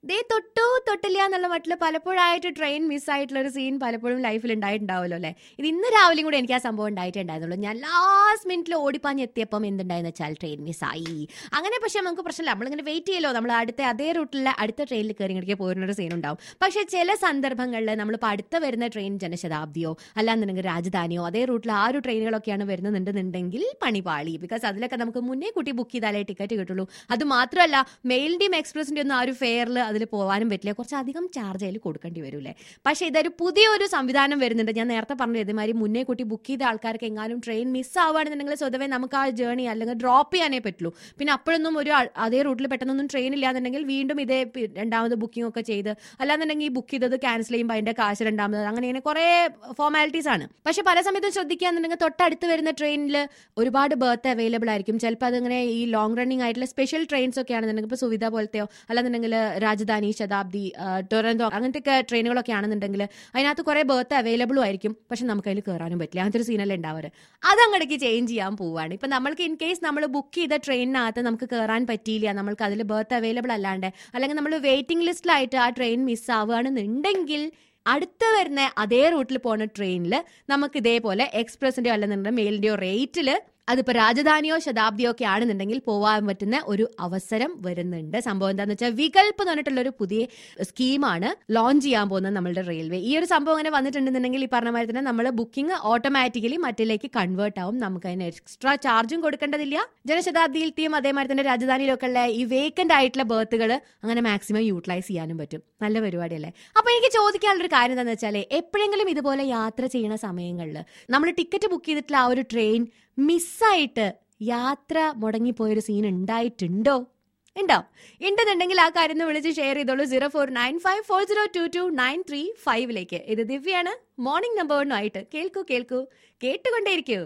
ദേ തൊട്ടു തൊട്ടില്ല എന്നുള്ള മട്ടിൽ പലപ്പോഴായിട്ട് ട്രെയിൻ മിസ്സായിട്ടുള്ള ഒരു സീൻ പലപ്പോഴും ലൈഫിൽ ഉണ്ടായിട്ടുണ്ടാവുമല്ലോ അല്ലേ ഇത് ഇന്ന് രാവിലെയും കൂടെ എനിക്ക് ആ സംഭവം ഉണ്ടായിട്ടുണ്ടായിരുന്നുള്ളൂ ഞാൻ ലാസ്റ്റ് മിനിറ്റിൽ ഓടിപ്പാഞ്ഞ് എത്തിയപ്പം എന്തുണ്ടായെന്ന് വെച്ചാൽ ട്രെയിൻ മിസ്സായി അങ്ങനെ പക്ഷേ നമുക്ക് പ്രശ്നമില്ല നമ്മളിങ്ങനെ വെയിറ്റ് ചെയ്യല്ലോ നമ്മൾ അടുത്ത അതേ റൂട്ടിലെ അടുത്ത ട്രെയിനിൽ കയറി ഇടയ്ക്ക് പോരുന്ന ഒരു സീൻ ഉണ്ടാവും പക്ഷേ ചില സന്ദർഭങ്ങളിൽ നമ്മളിപ്പോൾ അടുത്ത വരുന്ന ട്രെയിൻ ജനശതാബ്ദിയോ അല്ലാന്നുണ്ടെങ്കിൽ രാജധാനിയോ അതേ റൂട്ടിൽ ആ ഒരു ട്രെയിനുകളൊക്കെയാണ് വരുന്നുണ്ടെന്നുണ്ടെങ്കിൽ പണിപാളി ബിക്കോസ് അതിലൊക്കെ നമുക്ക് മുന്നേ കൂട്ടി ബുക്ക് ചെയ്താലേ ടിക്കറ്റ് കിട്ടുള്ളൂ അത് മാത്രമല്ല മെയിലിന്റെയും എക്സ്പ്രസിന്റെ ഒന്നും ആ ഒരു ഫെയറിൽ അതിൽ പോകാനും പറ്റില്ല കുറച്ച് അധികം ചാർജ് അതിൽ കൊടുക്കേണ്ടി വരൂലേ പക്ഷേ ഇതൊരു പുതിയൊരു സംവിധാനം വരുന്നുണ്ട് ഞാൻ നേരത്തെ പറഞ്ഞു ഇതേമാതിരി മുന്നേ കൂട്ടി ബുക്ക് ചെയ്ത ആൾക്കാർക്ക് എങ്ങാനും ട്രെയിൻ മിസ് ആവുകയാണെന്നുണ്ടെങ്കിൽ സ്വതവേ നമുക്ക് ആ ജേണി അല്ലെങ്കിൽ ഡ്രോപ്പ് ചെയ്യാനേ പറ്റുള്ളൂ പിന്നെ അപ്പോഴൊന്നും ഒരു ആ- അതേ റൂട്ടിൽ പെട്ടെന്നൊന്നും ട്രെയിൻ ഇല്ലാന്നുണ്ടെങ്കിൽ വീണ്ടും ഇതേ പി- രണ്ടാമത് ബുക്കിംഗ് ഒക്കെ ചെയ്ത് അല്ലാന്നുണ്ടെങ്കിൽ ഈ ബുക്ക് ചെയ്തത് ക്യാൻസൽ ചെയ്യുമ്പോൾ അതിന്റെ കാശ് രണ്ടാമത് അങ്ങനെ ഇങ്ങനെ കുറേ ഫോർമാലിറ്റീസ് ആണ് പക്ഷെ പല സമയത്തും ശ്രദ്ധിക്കുകയാണെന്നുണ്ടെങ്കിൽ തൊട്ടടുത്ത് വരുന്ന ട്രെയിനിൽ ഒരുപാട് ബർത്ത് അവൈലബിൾ ആയിരിക്കും ചിലപ്പോൾ അതിങ്ങനെ ഈ ലോങ് റണ്ണിങ് ആയിട്ടുള്ള സ്പെഷ്യൽ ട്രെയിൻസ് ഒക്കെ ആണെന്നുണ്ടെങ്കിൽ ഇപ്പോൾ സുവിധ പോലത്തെയോ അല്ലാന്നുണ്ടെങ്കിൽ രാജധാനി ശതാബ്ദി ആ, ടൊറന്റോ അങ്ങനത്തെ ഒക്കെ ട്രെയിനുകളൊക്കെ ആണെന്നുണ്ടെങ്കിൽ അതിനകത്ത് കുറേ ബർത്ത് അവൈലബിളും ആയിരിക്കും പക്ഷെ നമുക്ക് അതിൽ കയറാനും പറ്റില്ല അങ്ങനത്തെ ഒരു സീനല്ലേ ഉണ്ടാവാറ് അത് അങ്ങടേക്ക് ചേഞ്ച് ചെയ്യാൻ പോവുകയാണ് ഇപ്പം നമ്മൾക്ക് ഇൻ കേസ് നമ്മൾ ബുക്ക് ചെയ്ത ട്രെയിനിനകത്ത് നമുക്ക് കയറാൻ പറ്റിയില്ല നമ്മൾക്ക് അതിൽ ബർത്ത് അവൈലബിൾ അല്ലാണ്ട് അല്ലെങ്കിൽ നമ്മൾ വെയിറ്റിംഗ് ലിസ്റ്റിലായിട്ട് ആ ട്രെയിൻ മിസ് ആവുകയാണെന്നുണ്ടെങ്കിൽ അടുത്ത് വരുന്ന അതേ റൂട്ടിൽ പോകുന്ന ട്രെയിനിൽ നമുക്ക് ഇതേപോലെ എക്സ്പ്രസിന്റെയോ അല്ലെന്നുണ്ടെങ്കിൽ മെയിലിന്റെയോ റേറ്റിൽ അതിപ്പോ രാജധാനിയോ ശതാബ്ദിയോ ഒക്കെ ആണെന്നുണ്ടെങ്കിൽ പോവാൻ പറ്റുന്ന ഒരു അവസരം വരുന്നുണ്ട് സംഭവം എന്താന്ന് വെച്ചാൽ വികൽപ്പ് എന്ന് പറഞ്ഞിട്ടുള്ള ഒരു പുതിയ സ്കീമാണ് ലോഞ്ച് ചെയ്യാൻ പോകുന്നത് നമ്മളുടെ റെയിൽവേ ഈ ഒരു സംഭവം അങ്ങനെ വന്നിട്ടുണ്ടെന്നുണ്ടെങ്കിൽ ഈ പറഞ്ഞ മാതിരി തന്നെ നമ്മൾ ബുക്കിംഗ് ഓട്ടോമാറ്റിക്കലി മറ്റിലേക്ക് കൺവേർട്ട് ആവും നമുക്ക് അതിന് എക്സ്ട്രാ ചാർജും കൊടുക്കേണ്ടതില്ല ജനശതാബ്ദിയിലത്തെയും അതേമാതിരി തന്നെ രാജധാനിയിലൊക്കെ ഉള്ള ഈ വേക്കന്റ് ആയിട്ടുള്ള ബർത്തുകൾ അങ്ങനെ മാക്സിമം യൂട്ടിലൈസ് ചെയ്യാനും പറ്റും നല്ല പരിപാടിയല്ലേ അപ്പൊ എനിക്ക് ചോദിക്കാനുള്ളൊരു കാര്യം എന്താണെന്ന് വെച്ചാൽ എപ്പോഴെങ്കിലും ഇതുപോലെ യാത്ര ചെയ്യുന്ന സമയങ്ങളിൽ നമ്മൾ ടിക്കറ്റ് ബുക്ക് ചെയ്തിട്ടുള്ള ആ ഒരു ട്രെയിൻ മിസ്സായിട്ട് യാത്ര മുടങ്ങിപ്പോയൊരു സീൻ ഉണ്ടായിട്ടുണ്ടോ ഉണ്ടോ ഉണ്ടെന്നുണ്ടെങ്കിൽ ആ കാര്യം ഒന്ന് വിളിച്ച് ഷെയർ ചെയ്തോളൂ zero four nine five four zero two two nine three ഫൈവിലേക്ക് ഇത് ദിവ്യാണ് മോർണിംഗ് നമ്പറിനുമായിട്ട് കേൾക്കൂ കേൾക്കൂ കേട്ടുകൊണ്ടേയിരിക്കൂ